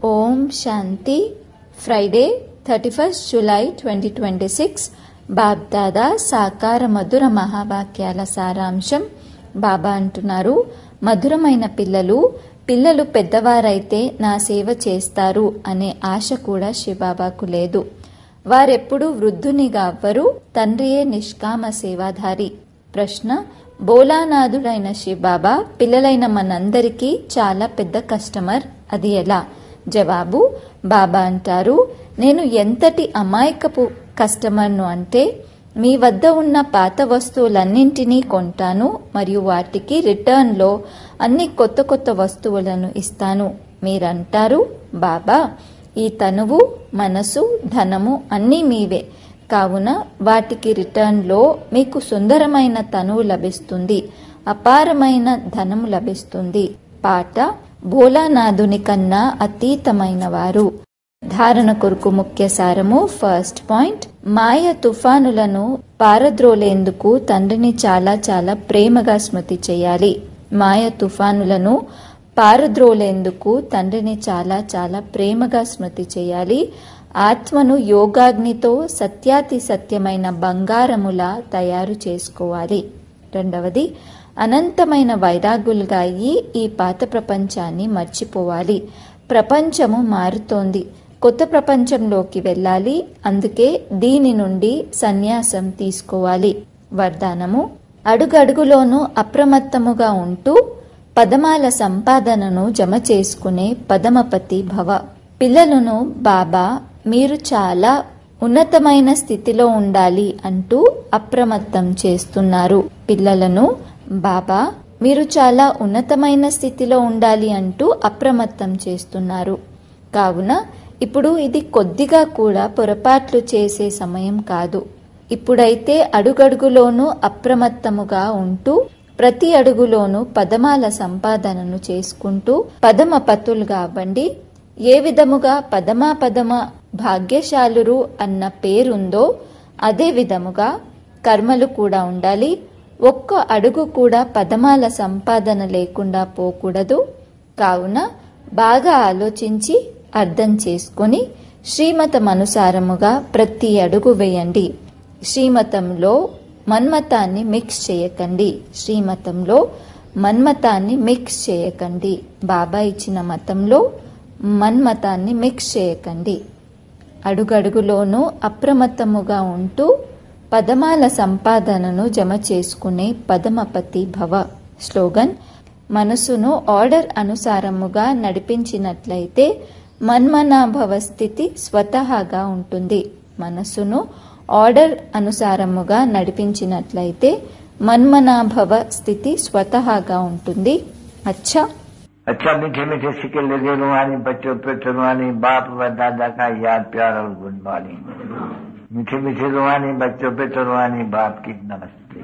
ఓం Shanti Friday thirty first July twenty twenty six Bapdada సాకార మధుర మహావాక్యాల సారాంశం బాబా అంటున్నారు మధురమైన పిల్లలు పిల్లలు పెద్దవారైతే నా సేవ చేస్తారు అనే ఆశ కూడా శివబాబాకు లేదు వారెప్పుడు వృద్ధునిగా అవ్వరు తండ్రియే నిష్కామ సేవాధారి ప్రశ్న బోలానాథుడైన శివబాబా పిల్లలైన మనందరికీ చాలా పెద్ద కస్టమర్ అది ఎలా జవాబు బాబా అంటారు నేను ఎంతటి అమాయకపు కస్టమర్ను అంటే మీ వద్ద ఉన్న పాత వస్తువులన్నింటినీ కొంటాను మరియు వాటికి రిటర్న్లో అన్ని కొత్త కొత్త వస్తువులను ఇస్తాను మీరంటారు బాబా ఈ తనువు మనసు ధనము అన్నీ మీవే కావున వాటికి రిటర్న్లో మీకు సుందరమైన తనువు లభిస్తుంది అపారమైన ధనము లభిస్తుంది పాట భోలానాథుని కన్నా అతీతమైన వారు ధారణ కొరకు ముఖ్య సారము ఫస్ట్ పాయింట్ మాయ తుఫానులను పారద్రోలేందుకు తండ్రిని చాలా చాలా ప్రేమగా స్మృతి చేయాలి మాయ తుఫానులను పారద్రోలేందుకు తండ్రిని చాలా చాలా ప్రేమగా స్మృతి చేయాలి ఆత్మను యోగాగ్నితో సత్యాతి సత్యమైన బంగారములా తయారు చేసుకోవాలి రెండవది అనంతమైన వైరాగులుగా అయ్యి ఈ పాత ప్రపంచాన్ని మర్చిపోవాలి ప్రపంచము మారుతోంది కొత్త ప్రపంచంలోకి వెళ్ళాలి అందుకే దీని నుండి సన్యాసం తీసుకోవాలి వరదానము అడుగడుగులోనూ అప్రమత్తముగా ఉంటూ పదమాల సంపాదనను జమ చేసుకునే పదమపతి భవ పిల్లలను బాబా మీరు చాలా ఉన్నతమైన స్థితిలో ఉండాలి అంటూ అప్రమత్తం చేస్తున్నారు పిల్లలను బాబా మీరు చాలా ఉన్నతమైన స్థితిలో ఉండాలి అంటూ అప్రమత్తం చేస్తున్నారు కావున ఇప్పుడు ఇది కొద్దిగా కూడా పొరపాట్లు చేసే సమయం కాదు ఇప్పుడైతే అడుగడుగులోనూ అప్రమత్తముగా ఉంటూ ప్రతి అడుగులోనూ పదమాల సంపాదనను చేసుకుంటూ పదమ పతులుగా అవ్వండి ఏ విధముగా పదమా పదమ భాగ్యశాలురు అన్న పేరుందో అదే విధముగా కర్మలు కూడా ఉండాలి ఒక్క అడుగు కూడా పదమాల సంపాదన లేకుండా పోకూడదు కావున బాగా ఆలోచించి అర్థం చేసుకొని శ్రీమతం అనుసారముగా ప్రతి అడుగు వేయండి శ్రీమతంలో మన్మతాన్ని మిక్స్ చేయకండి శ్రీమతంలో మన్మతాన్ని మిక్స్ చేయకండి బాబా ఇచ్చిన మతంలో మన్మతాన్ని మిక్స్ చేయకండి అడుగడుగులోనూ అప్రమత్తముగా ఉంటూ పదమాల సంపాదనను జమ చేసుకునే పదమపతి భవ స్లోగన్ మనసును ఆర్డర్ అనుసారముగా నడిపించినట్లయితే మన్మనాభవ స్థితి స్వతహాగా ఉంటుంది మనసును ఆర్డర్ అనుసారముగా నడిపించినట్లయితే మన్మనాభవ స్థితి స్వతహాగా ఉంటుంది అచ్చా अच्छा मीठे मीठे सिक्के लगे रुहानी बच्चों पे रुहानी बाप व दादा का याद प्यार और गुड मॉर्निंग मीठे मीठे रुहानी बच्चों पे रुहानी बाप की नमस्ते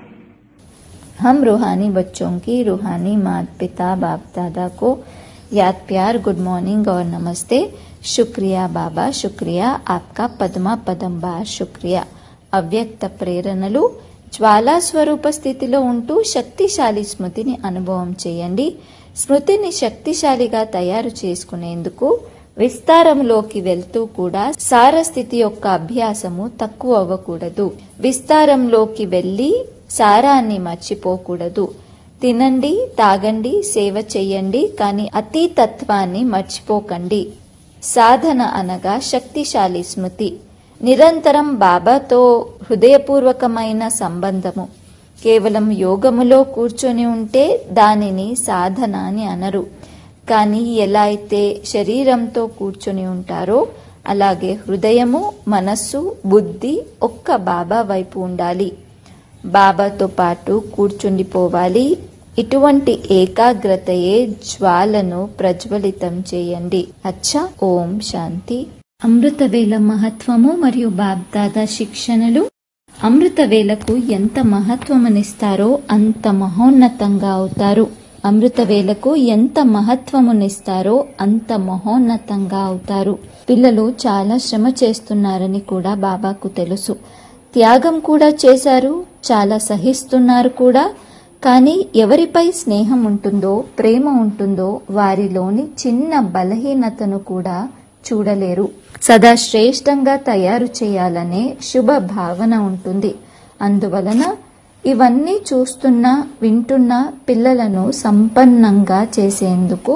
हम रूहानी बच्चों की रूहानी माता पिता बाप दादा को याद प्यार गुड मॉर्निंग और नमस्ते शुक्रिया बाबा शुक्रिया आपका పద్మా పదం బార్ శుక్రియా అవ్యక్త ప్రేరణలు జ్వాలా స్వరూప స్థితిలో ఉంటూ శక్తిశాలి స్మృతిని అనుభవం చేయండి స్మృతిని శక్తిశాలిగా తయారు చేసుకునేందుకు విస్తారంలోకి వెళ్తూ కూడా సారస్థితి యొక్క అభ్యాసము తక్కువ అవ్వకూడదు విస్తారంలోకి వెళ్లి సారాన్ని మర్చిపోకూడదు తినండి తాగండి సేవ చెయ్యండి కానీ అతీతత్వాన్ని మర్చిపోకండి సాధన అనగా శక్తిశాలి స్మృతి నిరంతరం బాబాతో హృదయపూర్వకమైన సంబంధము కేవలం యోగములో కూర్చొని ఉంటే దానిని సాధన అని అనరు కానీ ఎలా అయితే శరీరంతో కూర్చొని ఉంటారో అలాగే హృదయము మనస్సు బుద్ధి ఒక్క బాబా వైపు ఉండాలి బాబాతో పాటు కూర్చుండిపోవాలి ఇటువంటి ఏకాగ్రతయే జ్వాలను ప్రజ్వలితం చేయండి అచ్చా ఓం శాంతి అమృతవేల మహత్వము మరియు బాబ్దాదా శిక్షణలు అమృతవేలకు ఎంత మహత్వమునిస్తారో అంత మహోన్నతంగా అవుతారు అమృతవేలకు ఎంత మహత్వమునిస్తారో అంత మహోన్నతంగా అవుతారు పిల్లలు చాలా శ్రమ చేస్తున్నారని కూడా బాబాకు తెలుసు త్యాగం కూడా చేశారు చాలా సహిస్తున్నారు కూడా కానీ ఎవరిపై స్నేహం ఉంటుందో ప్రేమ ఉంటుందో వారిలోని చిన్న బలహీనతను కూడా చూడలేరు సదా శ్రేష్టంగా తయారు చేయాలనే శుభ భావన ఉంటుంది అందువలన ఇవన్నీ చూస్తున్న వింటున్న పిల్లలను సంపన్నంగా చేసేందుకు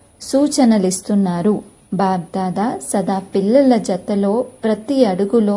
సూచనలిస్తున్నారు బాబ్దాదా సదా పిల్లల జతలో ప్రతి అడుగులో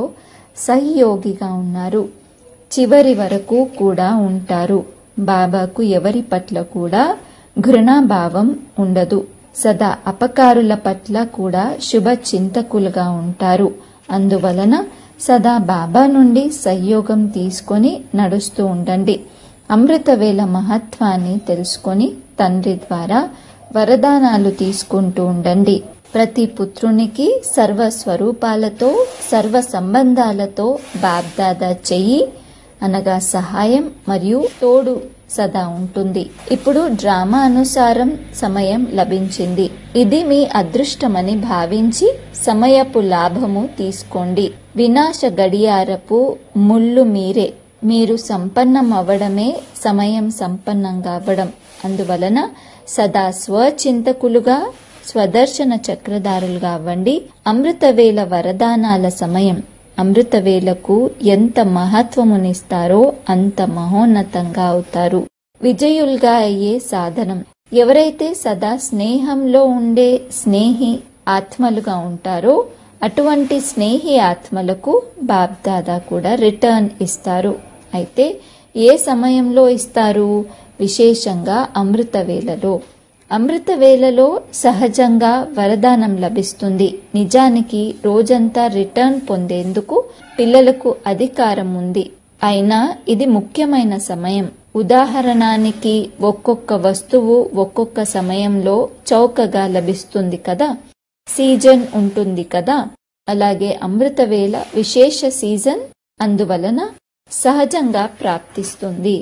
సహయోగిగా ఉన్నారు చివరి వరకు కూడా ఉంటారు బాబాకు ఎవరి పట్ల కూడా ఘృణాభావం ఉండదు సదా అపకారుల పట్ల కూడా శుభ చింతకులుగా ఉంటారు అందువలన సదా బాబా నుండి సహయోగం తీసుకొని నడుస్తూ ఉండండి అమృతవేల మహత్వాన్ని తెలుసుకొని తండ్రి ద్వారా వరదానాలు తీసుకుంటూ ఉండండి ప్రతి పుత్రునికి సర్వ స్వరూపాలతో సర్వ సంబంధాలతో బాబ్దాదా చెయ్యి అనగా సహాయం మరియు తోడు సదా ఉంటుంది ఇప్పుడు డ్రామా అనుసారం సమయం లభించింది ఇది మీ అదృష్టమని భావించి సమయపు లాభము తీసుకోండి వినాశ గడియారపు ముళ్ళు మీరే మీరు సంపన్నం అవ్వడమే సమయం సంపన్నంగా అవ్వడం అందువలన సదా స్వచింతకులుగా స్వదర్శన చక్రధారులుగా అవ్వండి అమృతవేల వరదానాల సమయం అమృతవేలకు ఎంత మహత్వమునిస్తారో అంత మహోన్నతంగా అవుతారు విజయులుగా అయ్యే సాధనం ఎవరైతే సదా స్నేహంలో ఉండే స్నేహి ఆత్మలుగా ఉంటారో అటువంటి స్నేహి ఆత్మలకు బాబ్దాదా కూడా రిటర్న్ ఇస్తారు అయితే ఏ సమయంలో ఇస్తారు విశేషంగా అమృతవేలలో అమృతవేలలో సహజంగా వరదానం లభిస్తుంది నిజానికి రోజంతా రిటర్న్ పొందేందుకు పిల్లలకు అధికారం ఉంది అయినా ఇది ముఖ్యమైన సమయం ఉదాహరణానికి ఒక్కొక్క వస్తువు ఒక్కొక్క సమయంలో చౌకగా లభిస్తుంది కదా సీజన్ ఉంటుంది కదా అలాగే అమృతవేల విశేష సీజన్ అందువలన సహజంగా ప్రాప్తిస్తుంది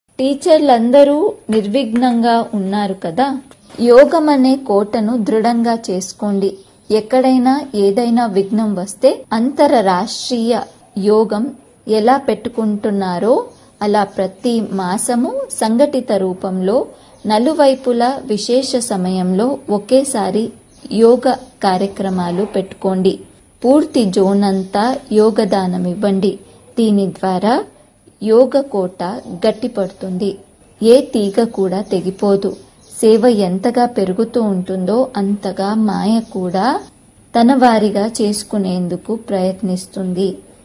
టీచర్లందరూ నిర్విఘ్నంగా ఉన్నారు కదా యోగం అనే కోటను దృఢంగా చేసుకోండి ఎక్కడైనా ఏదైనా విఘ్నం వస్తే అంతరరాష్ట్రీయ యోగం ఎలా పెట్టుకుంటున్నారో అలా ప్రతి మాసము సంఘటిత రూపంలో నలువైపుల విశేష సమయంలో ఒకేసారి యోగ కార్యక్రమాలు పెట్టుకోండి పూర్తి జోన్ అంతా యోగదానం ఇవ్వండి దీని ద్వారా యోగ కోట గట్టిపడుతుంది ఏ తీగ కూడా తెగిపోదు సేవ ఎంతగా పెరుగుతూ ఉంటుందో అంతగా మాయ కూడా తన వారిగా చేసుకునేందుకు ప్రయత్నిస్తుంది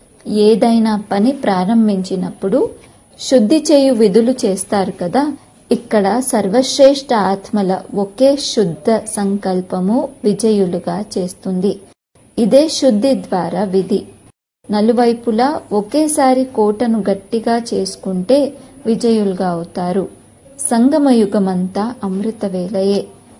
ఏదైనా పని ప్రారంభించినప్పుడు శుద్ధి చేయు విధులు చేస్తారు కదా ఇక్కడ సర్వశ్రేష్ఠ ఆత్మల ఒకే శుద్ధ సంకల్పము విజయులుగా చేస్తుంది ఇదే శుద్ధి ద్వారా విధి నలువైపులా ఒకేసారి కోటను గట్టిగా చేసుకుంటే విజయులుగా అవుతారు సంగమయుగమంతా అమృతవేలయే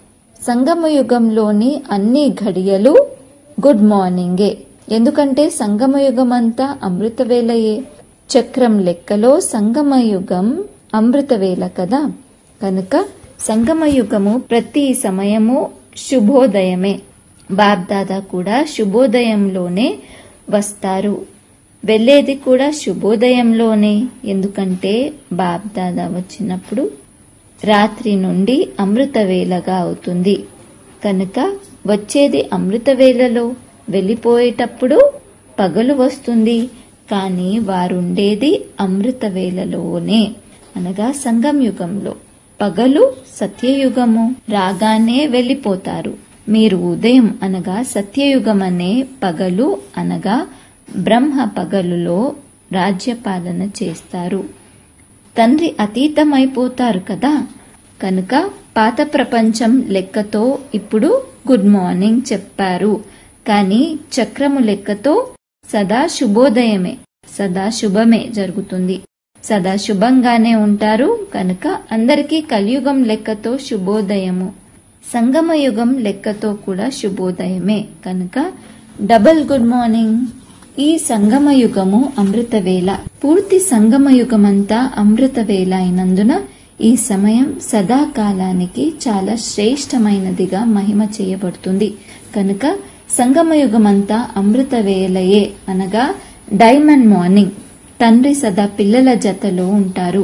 సంగమయుగంలోని అన్ని ఘడియలు గుడ్ మార్నింగే ఎందుకంటే సంగమయుగమంతా అమృతవేలయే చక్రం లెక్కలో సంగమయుగం అమృతవేల కదా కనుక సంగమయుగము ప్రతి సమయము శుభోదయమే బాబ్దాదా కూడా శుభోదయంలోనే వస్తారు వెళ్ళేది కూడా శుభోదయంలోనే ఎందుకంటే బాబ్దాదా వచ్చినప్పుడు రాత్రి నుండి అమృతవేళగా అవుతుంది కనుక వచ్చేది అమృతవేళలో వెళ్ళిపోయేటప్పుడు పగలు వస్తుంది కానీ వారుండేది అమృతవేళలోనే అనగా సంగం యుగంలో పగలు సత్యయుగము రాగానే వెళ్ళిపోతారు మీరు ఉదయం అనగా సత్యయుగం అనే పగలు అనగా బ్రహ్మ పగలులో రాజ్యపాలన చేస్తారు తండ్రి అతీతమైపోతారు కదా కనుక పాత ప్రపంచం లెక్కతో ఇప్పుడు గుడ్ మార్నింగ్ చెప్పారు కానీ చక్రము లెక్కతో సదా శుభోదయమే సదా శుభమే జరుగుతుంది సదా శుభంగానే ఉంటారు కనుక అందరికీ కలియుగం లెక్కతో శుభోదయము సంగమయుగం లెక్కతో కూడా శుభోదయమే కనుక డబల్ గుడ్ మార్నింగ్ ఈ సంగమయుగము అమృతవేళ పూర్తి సంగమయుగమంతా అమృతవేళ అయినందున ఈ సమయం సదాకాలానికి చాలా శ్రేష్టమైనదిగా మహిమ చేయబడుతుంది కనుక సంగమయుగమంతా అమృతవేళయే అనగా డైమండ్ మార్నింగ్ తండ్రి సదా పిల్లల జతలో ఉంటారు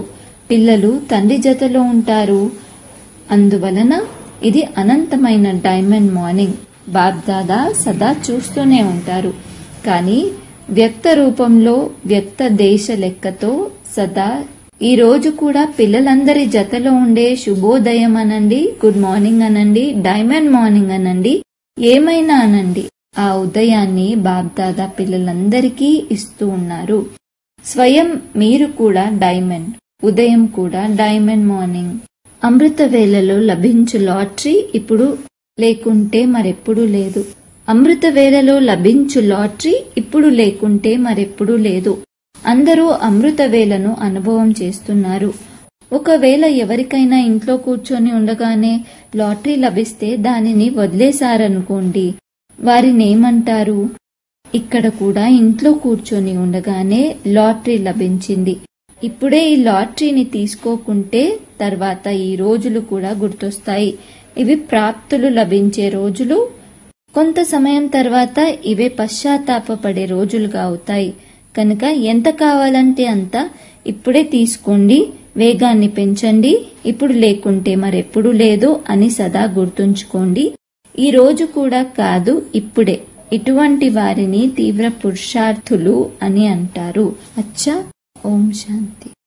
పిల్లలు తండ్రి జతలో ఉంటారు అందువలన ఇది అనంతమైన డైమండ్ మార్నింగ్ బాబ్దాదా సదా చూస్తూనే ఉంటారు కానీ వ్యక్త రూపంలో వ్యక్త దేశ లెక్కతో సదా ఈ రోజు కూడా పిల్లలందరి జతలో ఉండే శుభోదయం అనండి గుడ్ మార్నింగ్ అనండి డైమండ్ మార్నింగ్ అనండి ఏమైనా అనండి ఆ ఉదయాన్ని బాబ్దాదా పిల్లలందరికీ ఇస్తూ ఉన్నారు స్వయం మీరు కూడా డైమండ్ ఉదయం కూడా డైమండ్ మార్నింగ్ అమృత వేళలో లభించు లాటరీ ఇప్పుడు లేకుంటే మరెప్పుడూ లేదు అమృత వేళలో లభించు లాటరీ ఇప్పుడు లేకుంటే మరెప్పుడూ లేదు అందరూ అమృత వేళను అనుభవం చేస్తున్నారు ఒకవేళ ఎవరికైనా ఇంట్లో కూర్చొని ఉండగానే లాటరీ లభిస్తే దానిని వదిలేశారనుకోండి వారినేమంటారు ఇక్కడ కూడా ఇంట్లో కూర్చొని ఉండగానే లాటరీ లభించింది ఇప్పుడే ఈ లాటరీని తీసుకోకుంటే తర్వాత ఈ రోజులు కూడా గుర్తొస్తాయి ఇవి ప్రాప్తులు లభించే రోజులు కొంత సమయం తర్వాత ఇవే పశ్చాత్తాపపడే రోజులుగా అవుతాయి కనుక ఎంత కావాలంటే అంత ఇప్పుడే తీసుకోండి వేగాన్ని పెంచండి ఇప్పుడు లేకుంటే మరెప్పుడు లేదు అని సదా గుర్తుంచుకోండి ఈ రోజు కూడా కాదు ఇప్పుడే ఇటువంటి వారిని తీవ్ర పురుషార్థులు అని అంటారు అచ్చా ఓం శాంతి